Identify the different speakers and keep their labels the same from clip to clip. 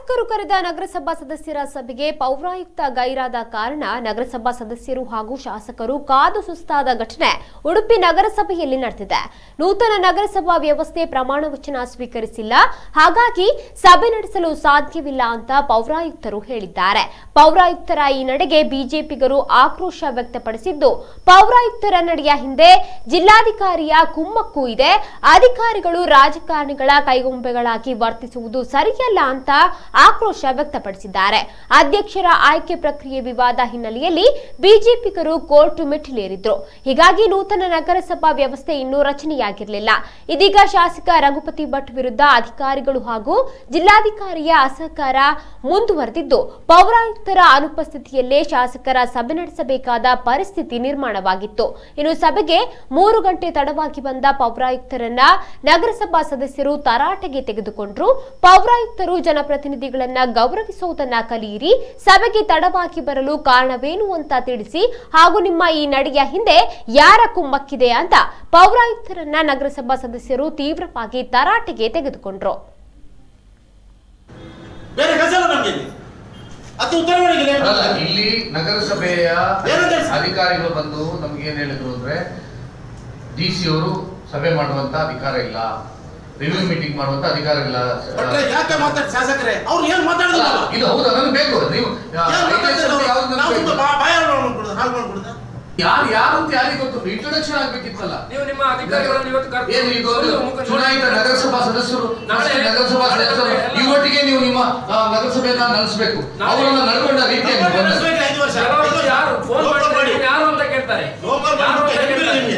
Speaker 1: ಶಾಸಕರು ಕರೆದ ನಗರಸಭಾ ಸದಸ್ಯರ ಸಭೆಗೆ ಪೌರಾಯುಕ್ತ ಗೈರಾದ ಕಾರಣ ನಗರಸಭಾ ಸದಸ್ಯರು ಹಾಗೂ ಶಾಸಕರು ಕಾದು ಸುಸ್ತಾದ ಘಟನೆ ಉಡುಪಿ ನಗರಸಭೆಯಲ್ಲಿ ನಡೆದಿದೆ ನೂತನ ನಗರಸಭಾ ವ್ಯವಸ್ಥೆ ಪ್ರಮಾಣ ವಚನ ಸ್ವೀಕರಿಸಿಲ್ಲ ಹಾಗಾಗಿ ಸಭೆ ನಡೆಸಲು ಸಾಧ್ಯವಿಲ್ಲ ಅಂತ ಪೌರಾಯುಕ್ತರು ಹೇಳಿದ್ದಾರೆ ಪೌರಾಯುಕ್ತರ ಈ ನಡೆಗೆ ಬಿಜೆಪಿಗರು ಆಕ್ರೋಶ ವ್ಯಕ್ತಪಡಿಸಿದ್ದು ಪೌರಾಯುಕ್ತರ ನಡೆಯ ಹಿಂದೆ ಜಿಲ್ಲಾಧಿಕಾರಿಯ ಕುಮ್ಮಕ್ಕು ಇದೆ ಅಧಿಕಾರಿಗಳು ರಾಜಕಾರಣಿಗಳ ಕೈಗೊಂಬೆಗಳಾಗಿ ವರ್ತಿಸುವುದು ಸರಿಯಲ್ಲ ಅಂತ ಆಕ್ರೋಶ ವ್ಯಕ್ತಪಡಿಸಿದ್ದಾರೆ ಅಧ್ಯಕ್ಷರ ಆಯ್ಕೆ ಪ್ರಕ್ರಿಯೆ ವಿವಾದ ಹಿನ್ನೆಲೆಯಲ್ಲಿ ಬಿಜೆಪಿಗರು ಕೋರ್ಟ್ ಮೆಟ್ಟಿಲೇರಿದ್ರು ಹೀಗಾಗಿ ನೂತನ ನಗರಸಭಾ ವ್ಯವಸ್ಥೆ ಇನ್ನೂ ರಚನೆಯಾಗಿರಲಿಲ್ಲ ಇದೀಗ ಶಾಸಕ ರಘುಪತಿ ಭಟ್ ವಿರುದ್ಧ ಅಧಿಕಾರಿಗಳು ಹಾಗೂ ಜಿಲ್ಲಾಧಿಕಾರಿಯ ಅಸಹಕಾರ ಮುಂದುವರೆದಿದ್ದು ಪೌರಾಯುಕ್ತರ ಅನುಪಸ್ಥಿತಿಯಲ್ಲೇ ಶಾಸಕರ ಸಭೆ ನಡೆಸಬೇಕಾದ ಪರಿಸ್ಥಿತಿ ನಿರ್ಮಾಣವಾಗಿತ್ತು ಇನ್ನು ಸಭೆಗೆ ಮೂರು ಗಂಟೆ ತಡವಾಗಿ ಬಂದ ಪೌರಾಯುಕ್ತರನ್ನ ನಗರಸಭಾ ಸದಸ್ಯರು ತರಾಟೆಗೆ ತೆಗೆದುಕೊಂಡ್ರು ಪೌರಾಯುಕ್ತರು ಜನಪ್ರತಿನಿಧಿಗಳನ್ನ ಗೌರವಿಸುವುದನ್ನ ಕಲಿಯಿರಿ ಸಭೆಗೆ ತಡವಾಗಿ ಬರಲು ಕಾರಣವೇನು ಅಂತ ತಿಳಿಸಿ ಹಾಗೂ ನಿಮ್ಮ ಈ ನಡೆಯ ಹಿಂದೆ ಯಾರ ಕುಮ್ಮಕ್ಕಿದೆ ಅಂತ ಪೌರಾಯುಕ್ತರನ್ನ ನಗರಸಭಾ ಸದಸ್ಯರು ತೀವ್ರವಾಗಿ ತರಾಟೆಗೆ ತೆಗೆದುಕೊಂಡ್ರು
Speaker 2: ಬೇರೆ ಕೆಲಸ ಇಲ್ಲ ನಮ್ಗೆ ಇಲ್ಲಿ ಅತಿ ಉತ್ತರವಾಗಿ
Speaker 3: ಅಲ್ಲ ಇಲ್ಲಿ ನಗರಸಭೆಯ
Speaker 2: ಏನಂತ ಹೇಳಿ?
Speaker 3: ಅಧಿಕಾರಿಗಳು ಬಂದು ನಮ್ಗೆ ಏನ್ ಹೇಳಿದ್ರು ಅಂದ್ರೆ ಡಿ ಸಿ ಅವರು ಸಭೆ ಮಾಡುವಂತ ಅಧಿಕಾರ ಇಲ್ಲ ರಿವ್ಯೂ ಮೀಟಿಂಗ್ ಮಾಡುವಂತ ಅಧಿಕಾರ ಇಲ್ಲ
Speaker 2: ಭಟ್ರೆ ಯಾಕೆ ಮಾತಾಡ್ ಶಾಸಕರೇ ಅವ್ರು ಏನ್
Speaker 3: ಅಲ್ಲ,
Speaker 2: ಮಾತಾಡಿಲ್ಲ
Speaker 3: ಇದು ಹೌದಾ ನನಗೆ ಬೇಕು ನೀವು
Speaker 2: ನಾವು ಸುಮ್ಮನೆ ಬಾ- ಬಾಯ ಮಾಡ್ಬಿಡುದು ಹಾಳು ಮಾಡ್ಬಿಡುದು
Speaker 3: ಯಾರು ಯಾರು ಅಂತ ಯಾರಿಗೆ ಗೊತ್ತು ಇಂಟ್ರೊಡಕ್ಷನ್ ಆಗ್ಬೇಕಿತ್ತಲ್ಲ
Speaker 4: ನೀವು ನಿಮ್ಮ ಅಧಿಕಾರಿಗಳನ್ನು ಇವತ್ತು ಕರ್ಕೊಂಡು
Speaker 3: ಏನು ಈಗ ಒಂದು
Speaker 4: ಒಂದು ಮುಖ ನೋಡಿ-
Speaker 3: ಚುನಾಯಿತ ನಗರಸಭಾ ಸದಸ್ಯರು
Speaker 4: ನಾಳೆ
Speaker 3: ನಗರಸಭಾ ಸದಸ್ಯರು
Speaker 4: ಎಲ್ಲ-
Speaker 3: ಇವತ್ತಿಗೆ ನೀವು ನಿಮ್ಮ ಆ, ನಗರಸಭೆಯನ್ನ ನಡೆಸಬೇಕು
Speaker 4: ನಾಳೆ-
Speaker 3: ಅವರನ್ನ ನಡ್ಕೊಂಡ ರೀತಿಯಲ್ಲಿ
Speaker 2: ಲೋಕಲ್
Speaker 3: ಬಂದ್ರೆ-
Speaker 2: ನಡೆಸ್ಬೇಕು ಐದು ವರ್ಷ
Speaker 4: ಕೆಲವರು
Speaker 2: ಐದು ವರ್ಷ.
Speaker 4: ಯಾರು ಫೋನ್
Speaker 2: ಲೋಕಲ್
Speaker 4: ಮಾಡಿ
Speaker 2: ಮಾಡಿ.
Speaker 4: ಯಾರು ಅಂತ ಕೇಳ್ತಾರೆ
Speaker 2: ಲೋಕಲ್
Speaker 4: ಯಾರು
Speaker 2: ಮಾಡಿ
Speaker 4: ಅಂತ
Speaker 2: ನೆನಪಿಲ್ಲ
Speaker 4: ಕೇಳ್ತಾರೆ.
Speaker 2: ನಿಮ್ಗೆ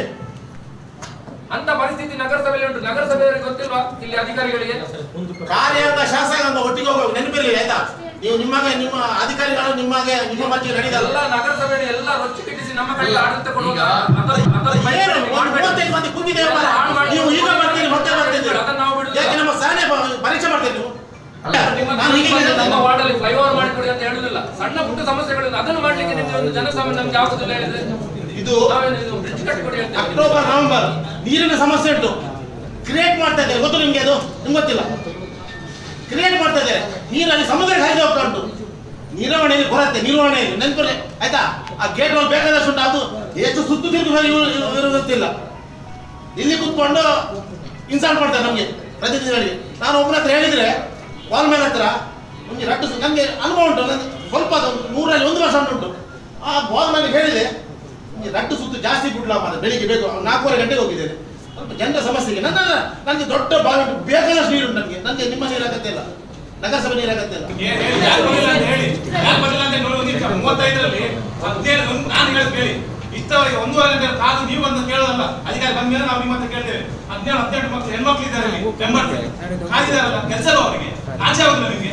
Speaker 4: ಅಂತ ಪರಿಸ್ಥಿತಿ ನಗರಸಭೆಯಲ್ಲಿ ಉಂಟು ನಗರಸಭೆಯವರಿಗೆ ಗೊತ್ತಿಲ್ವಾ ಇಲ್ಲಿ ಅಧಿಕಾರಿಗಳಿಗೆ
Speaker 2: ಕಾರ್ಯಾಂಗ ಶಾಸಕ ಅಂತ ಒಟ್ಟಿಗೆ ಹೋಗುವ ನೆನಪಿರಲಿ ಆಯ್ತಾ ನೀವು ನಿಮಗೆ ನಿಮ್ಮ ಅಧಿಕಾರಿಗಳು ನಿಮಗೆ ನಿಮ್ಮ ಮಧ್ಯೆ ನಡೆದಲ್ಲ
Speaker 4: ಎಲ್ಲ ನಗರಸಭೆಯಲ್ಲಿ ಎಲ್ಲ ರೊಚ್ಚಿ ಕಿಟ್ಟಿಸಿ ನಮ್ಮ ಕಡೆ
Speaker 3: ಇಲ್ಲ.
Speaker 4: ಆಡಳಿತ ಕೊಡುವಾಗ
Speaker 3: ಈಗ-
Speaker 4: ಅದರ- ಅದರ
Speaker 2: ಏನು
Speaker 4: ಪೈಪೋಟಿ
Speaker 2: ಒಂದು
Speaker 4: ಮಾಡ್ಬೇಡಿ.
Speaker 2: ಮೂವತ್ತೈದು ಮಂದಿ ಕೂತಿದ್ದೇವೆ ಮಾರ್ರೆ.
Speaker 4: ಹಾಳು ಮಾಡಿ-
Speaker 2: ನೀವು ಈಗ ಬರ್ತೀರಿ ಮತ್ತೆ ಬರ್ತೀರಿ
Speaker 4: ಅದನ್ನ ನಾವು ಬಿಡುದಿಲ್ಲ.
Speaker 2: ಯಾಕೆ ನಮ್ಮ ಸಹನೆ ಪ- ಪರೀಕ್ಷೆ ಮಾಡ್ತೀರಿ ನೀವು
Speaker 3: ಅಲ್ಲ,
Speaker 4: ನಿಮ್ಮ
Speaker 2: ನಾನು ಹೀಗೆ
Speaker 4: ನಿಮ್ಮ-
Speaker 2: ಹೇಳಿದ್ದು.
Speaker 4: ನಮ್ಮ ವಾರ್ಡಲ್ಲಿ ಫ್ಲೈಓವರ್ ಮಾಡಿಕೊಡಿ ಅಂತ ಹೇಳುದಿಲ್ಲ ಸಣ್ಣ ಪುಟ್ಟ ಸಮಸ್ಯೆಗಳಿಂದ ಅದನ್ನು ಮಾಡ್ಲಿಕ್ಕೆ ನಿಮ್ಗೆ ಒಂದು ಜನಸಾಮಾನ್ಯ ನಮ್ಗೆ ಆಗುದಿಲ್ಲ ಹೇಳಿದ್ರೆ
Speaker 2: ಇದು
Speaker 4: ನಾವೇನು ಇದು ಬ್ರಿಡ್ಜ್ ಕಟ್ಕೊಡಿ ಅಂತ ಹೇಳ್ತೀವಿ.
Speaker 2: ಅಕ್ಟೋಬರ್ ನವೆಂಬರ್ ನೀರಿನ ಸಮಸ್ಯೆ ಉಂಟು ಕ್ರಿಯೇಟ್ ಮಾಡ್ತಾ ಇದ್ದಾರೆ ಗೊತ್ತು ನಿಮ್ಗೆ ಅದು ನಿಮ್ಗೆ ಗೊತ್ತಿಲ್ಲ ಕ್ರಿಯೇಟ್ ಮಾಡ್ತಾ ಇದ್ದಾರೆ ನೀರಲ್ಲಿ ಸಮುದ್ರಕ್ಕೆ ಹರಿದು ಹೋಗ್ತಾ ಉಂಟು ನಿರ್ವಹಣೆಯಲ್ಲಿ ಕೊರತೆ ನಿರ್ವಹಣೆಯಲ್ಲಿ ನೆನಪಿರಲಿ ಆಯ್ತಾ ಆ ಗೇಟ್ ಗಳು ಬೇಕಾದಷ್ಟು ಉಂಟು ಅದು ಎಷ್ಟು ಸುತ್ತು ತಿರುಗಿ ಇರುತ್ತಿಲ್ಲ ಇಲ್ಲಿ ಕೂತ್ಕೊಂಡು ಇನ್ಸಲ್ಟ್ ಮಾಡ್ತಾರೆ ನಮಗೆ ಪ್ರತಿನಿಧಿಗಳಿಗೆ ನಾನು ಒಬ್ಬನ ಹತ್ರ ಹೇಳಿದ್ರೆ ವಾಲ್ ಮೇಲೆ ಹತ್ರ ನಮಗೆ ರಟ್ಟು ನನಗೆ ಅನುಭವ ಉಂಟು ನನಗೆ ಸ್ವಲ್ಪ ಅದು ನೂರಲ್ಲಿ ಒಂದು ಪರ್ಸೆಂಟ್ ಉಂಟು ಆ ಬಾಲ್ ಮೇಲೆ ಹೇಳಿದೆ ನಿಮಗೆ ರಟ್ಟು ಸುತ್ತು ಜಾಸ್ತಿ ಬಿಡ್ಲಾ ಮಾತ್ರ ಬೆಳಿಗ್ಗೆ ಬೇಕು ನಾಲ್ಕೂವರೆ ಗಂಟೆಗೆ ಹೋಗಿದ್ದೇನೆ ಸ್ವಲ್ಪ ಜನರ ಸಮಸ್ಯೆಗೆ ನನ್ನ ನನಗೆ ದೊಡ್ಡ ಬಾವಿ ಉಂಟು ಬೇಕಾದಷ್ಟು ನೀರು ಉಂಟು ನನಗೆ ನನಗೆ ನಿಮ್ಮ ನೀರು ಅಗತ್ಯ ಇಲ್ಲ ನಗರಸಭೆ ನೀರು ಅಗತ್ಯ ಇಲ್ಲ
Speaker 5: ಏನ್ ಹೇಳಿ, ಯಾರು ಬರಲಿಲ್ಲ ಅಂತ ಹೇಳಿ ಯಾರು ಬರಲಿಲ್ಲ ಅಂತ ನೋಡಿ ಒಂದು ನಿಮಿಷ ಮೂವತ್ತೈದರಲ್ಲಿ ಹದಿನೇಳು ಒಂದು ನಾನು ಹೇಳೋದು ಕೇಳಿ ಇತ್ತವರಿಗೆ ಒಂದೂವರೆ ಗಂಟೆ ಕಾದು ನೀವು ಬಂದು ಕೇಳೋದಲ್ಲ ಅಧಿಕಾರಿ ಬಂದ ಮೇಲೆ ನಾವು ನಿಮ್ಮ ಹತ್ರ ಕೇಳ್ತೇವೆ ಹದಿನೇಳು ಹದಿನೆಂಟು ಮಕ್ಕಳು ಹೆಣ್ಮಕ್ಳು ಇದ್ದಾರೆ ಇಲ್ಲಿ ಬೆಂಬರ್ತಾರೆ ಕಾದಿದಾರಲ್ಲ ಕೆಲಸ ಅವರಿಗೆ ಆಚೆ ಆಗುದಿಲ್ಲ ನಿಮಗೆ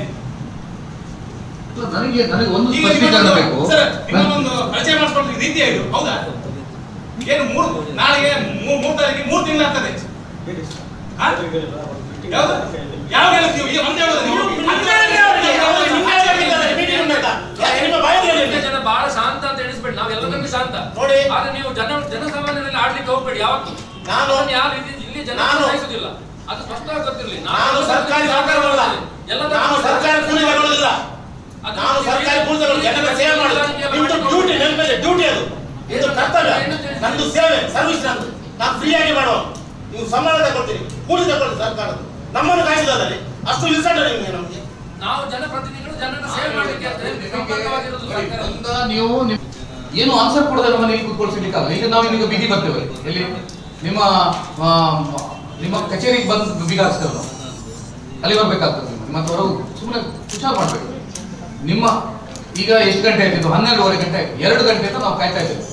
Speaker 3: ಅಲ್ಲ, ನನಗೆ ನನಗೆ ಒಂದು
Speaker 5: ಈಗ
Speaker 3: ಸ್ಪಷ್ಟೀಕರಣ
Speaker 5: ನಿಮ್ಮದೊಂದು-
Speaker 3: ಬೇಕು
Speaker 5: ಸರ್ ನಿಮ್ಮದೊಂದು ಪರಿಚಯ ಮಾಡಿಸ್ಕೊಳ್ಲಿಕ್ಕೆ ರೀತಿ ಇದು ಹೌದಾ ಏನು ಮೂರು ನಾಳೆಗೆ ಮೂರು ಮೂರು ತಾರೀಕಿಗೆ ಮೂರು ತಿಂಗಳು ಆಗ್ತದೆ ಆ? ಯಾವ್ದು ಯಾವ ಹೇಳ್ತೀವಿ ಈಗ ಒಂದೇ ಹೇಳೋದು ನೀವು
Speaker 2: ನಿನ್ನೆ ಅವರಿಗೆ ಅವರು ನಿನ್ನೆ ಹೇಳಿದ್ದಾರೆ, meeting ಉಂಟಂತ. ಯಾಕೆ ನಿಮ್ಮ ಬಾಯಲ್ಲಿ
Speaker 4: ಇಲ್ಲಿಯ
Speaker 2: ಹೇಳಿಲ್ಲ?
Speaker 4: ಜನ ಬಹಳ ಶಾಂತ ಅಂತ ಎಣಿಸ್ಬೇಡಿ ನಾವು ಎಲ್ಲದಕ್ಕೂ ಶಾಂತ
Speaker 2: ನೋಡಿ.
Speaker 4: ಆದ್ರೆ ನೀವು ಜನ ಜನಸಾಮಾನ್ಯರಲ್ಲಿ ಆಡ್ಲಿಕ್ಕೆ ಹೋಗ್ಬೇಡಿ ಯಾವತ್ತು
Speaker 2: ನಾನು-
Speaker 4: ಅದನ್ನ ಯಾರು ಇಲ್ಲಿ ಇಲ್ಲಿ ಜನ
Speaker 2: ನಾನು-
Speaker 4: ಸಹಿಸುದಿಲ್ಲ ಅದು ಸ್ಪಷ್ಟವಾಗಿ ಗೊತ್ತಿರಲಿ
Speaker 2: ನಾನು ಸರ್ಕಾರಿ ನೌಕರನಲ್ಲ ನಾನು ಸರ್ಕಾರಿ ಕೂಲಿ ತಗೊಳ್ಳೋದಿಲ್ಲ ನಾನು ಸರ್ಕಾರಿ ಕೂಲಿ ತಗೊಳ್ಳೋದು ಜನರ ಸೇವೆ ಮಾಡೋದು ನಿಮ್ದು ಡ್ಯೂಟಿ ನೆನಪಿದೆ ಡ್ಯೂಟಿ ಅದು ಇದು ಕರ್ತವ್ಯ ನಂದು ಸೇವೆ ಸರ್ವಿಸ್ ನಂದು ನಾನು ಫ್ರೀ ಆಗಿ ಮಾಡುವ ನೀವು ಸಂಬಳ ತಗೊಳ್ತೀರಿ ಕೂಲಿ ತಗೊಳ್ಳಿ ಸರ್ಕಾರದ್ದು ನಮ್ಮನ್ನು ಕಾಯಿಸಿದಲ್ಲಿ ಅಷ್ಟು ಇಲ್ಸಂಡ ನಿಮಗೆ ನಮಗೆ
Speaker 4: ನಾವು ಜನಪ್ರತಿನಿಧಿಗಳು ಜನರ ಸೇವೆ ಮಾಡ್ಲಿಕ್ಕೆ ಅಂತ ಹೇಳಿ ಸಂಪರ್ಕವಾಗಿರೋದು ಸರ್ಕಾರ.
Speaker 3: ಒಂದ ನೀವು ನಿಮ್- ಏನು ಆನ್ಸರ್ ಕೊಡದೆ ನಮ್ಮನ್ನ ಇಲ್ಲಿ ಕೂತ್ಕೊಳ್ಸಿರ್ಲಿಕ್ಕಲ್ಲ ಈಗ ನಾವು ಈಗ ಬೀದಿ ಬರ್ತೇವೆ ಎಲ್ಲಿ ನಿಮ್ಮ ಆ, ನಿಮ್ಮ ಕಚೇರಿಗೆ ಬಂದು ಬೀಗ ಹಾಕ್ಸ್ತೇವೆ ನಾವು ಅಲ್ಲಿ ಬರ್ಬೇಕಾಗ್ತದೆ ನಿಮ್ಮ ನಿಮ್ಮ ಹತ್ರ ಹೊರಗೆ ಸುಮ್ಮನೆ ಹುಷಾರು ಮಾಡ್ಬೇಕು ನಿಮ್ಮ ಈಗ ಎಷ್ಟು ಗಂಟೆ ಆಯ್ತಿತ್ತು ಹನ್ನೆರಡುವರೆ ಗಂಟೆ ಆಯ್ತು ಎರಡು ಗಂಟೆ ಅಂತ ನಾವು ಕಾಯ್ತಾ ಇದ್ದೇವೆ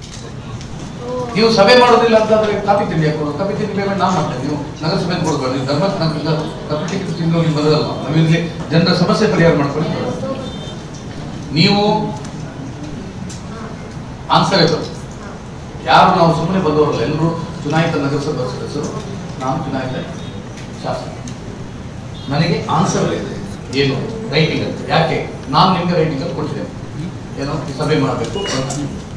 Speaker 3: ನೀವು ಸಭೆ ಮಾಡೋದಿಲ್ಲ ಅಂತಂದ್ರೆ ಕಾಫಿ ತಿಂಡಿ ಹಾಕೋದು ಕಾಫಿ ತಿಂಡಿ ಪೇಮೆಂಟ್ ನಾವು ಮಾಡ್ತೇವೆ ನೀವು ನಗರಸಭೆ ಕೊಡ್ಬೇಡಿ ನೀವು ಧರ್ಮ ಕಾಫಿ ಟಿಕೆಟ್ ತಿಂದು ನೀವು ಬರೋದಲ್ಲ ನಾವಿಲ್ಲಿ ಜನರ ಸಮಸ್ಯೆ ಪರಿಹಾರ ಮಾಡ್ಕೊಂಡು ಬರೋದು. ನೀವು ಆನ್ಸರ್ ಇದು ಯಾರು ನಾವು ಸುಮ್ಮನೆ ಬಂದವರಲ್ಲ ಎಲ್ಲರೂ ಚುನಾಯಿತ ನಗರಸಭಾ ಸದಸ್ಯರು ನಾನು ಚುನಾಯಿತ ಶಾಸಕ ನನಗೆ ಆನ್ಸರ್ ಇದೆ ಏನು ರೈಟಿಂಗ್ ಅಂತ ಯಾಕೆ ನಾನು ನಿಮಗೆ ರೈಟಿಂಗ್ ಅಲ್ಲಿ ಕೊಟ್ಟಿದ್ದೇನೆ ಏನೋ ಸಭೆ ಮಾಡಬೇಕು ಅಂತ